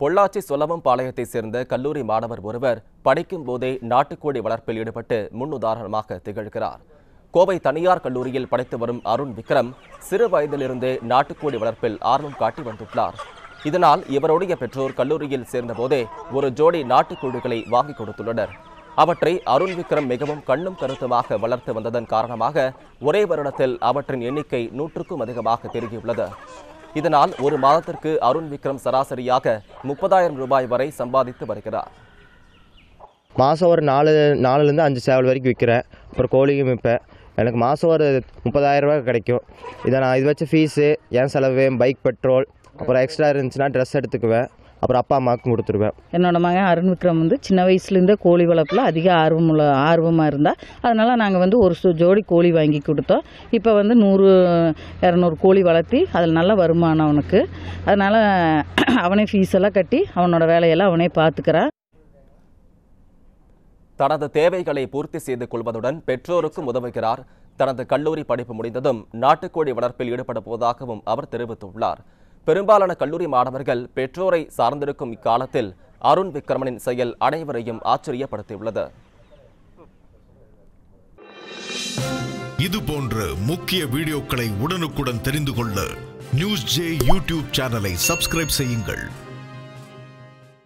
பொள்ளாச்சி சொலவம் பாளையத்தைச் சேர்ந்த கல்லூரி மாணவர் ஒருவர் படிக்கும் போதே நாட்டுக்கோழி வளர்ப்பில் ஈடுபட்டு முன்னுதாரணமாக திகழ்கிறார் கோவை தனியார் கல்லூரியில் படித்து வரும் அருண் விக்ரம் சிறு வயதிலிருந்தே நாட்டுக்கோழி வளர்ப்பில் ஆர்வம் காட்டி வந்துள்ளார் இதனால் இவருடைய பெற்றோர் கல்லூரியில் சேர்ந்தபோதே ஒரு ஜோடி நாட்டுக்கோழிகளை வாங்கி கொடுத்துள்ளனர் அவற்றை அருண் விக்ரம் மிகவும் கண்ணும் கருத்துமாக வளர்த்து வந்ததன் காரணமாக ஒரே வருடத்தில் அவற்றின் எண்ணிக்கை நூற்றுக்கும் அதிகமாக பெருகியுள்ளது இதனால் ஒரு மாதத்திற்கு அருண் விக்ரம் சராசரியாக முப்பதாயிரம் ரூபாய் வரை சம்பாதித்து வருகிறார் மாதம் ஒரு நாலு நாலுலேருந்து அஞ்சு சேவல் வரைக்கும் விற்கிறேன் அப்புறம் கோழியும் விற்பேன் எனக்கு மாதம் ஒரு முப்பதாயிரம் ரூபாய் கிடைக்கும் இதை நான் இது வச்ச ஃபீஸு என் செலவு பைக் பெட்ரோல் அப்புறம் எக்ஸ்ட்ரா இருந்துச்சுன்னா ட்ரெஸ் எடுத்துக்குவேன் அப்புறம் அப்பா அம்மாவுக்கும் கொடுத்துருவேன் என்னோட மகன் அருண் விக்ரம் வந்து சின்ன வயசுலேருந்தே கோழி வளர்ப்பில் அதிக ஆர்வம் உள்ள ஆர்வமாக இருந்தால் அதனால் நாங்கள் வந்து ஒரு சு- ஜோடி கோழி வாங்கி கொடுத்தோம் இப்போ வந்து நூறு இரநூறு கோழி வளர்த்தி அதில் நல்ல வருமானம் அவனுக்கு அதனால் அவனே ஃபீஸ் எல்லாம் கட்டி அவனோட வேலையெல்லாம் அவனே பார்த்துக்கிறான் தனது தேவைகளை பூர்த்தி செய்து கொள்வதுடன் பெற்றோருக்கும் உதவுகிறார் தனது கல்லூரி படிப்பு முடிந்ததும் நாட்டுக்கோழி வளர்ப்பில் ஈடுபட போவதாகவும் அவர் தெரிவித்துள்ளார் பெரும்பாலான கல்லூரி மாணவர்கள் பெற்றோரை சார்ந்திருக்கும் இக்காலத்தில் அருண் விக்ரமனின் செயல் அனைவரையும் ஆச்சரியப்படுத்தியுள்ளது இது போன்ற முக்கிய வீடியோக்களை உடனுக்குடன் தெரிந்து கொள்ள நியூஸ் ஜே யூடியூப் சேனலை சப்ஸ்கிரைப் செய்யுங்கள்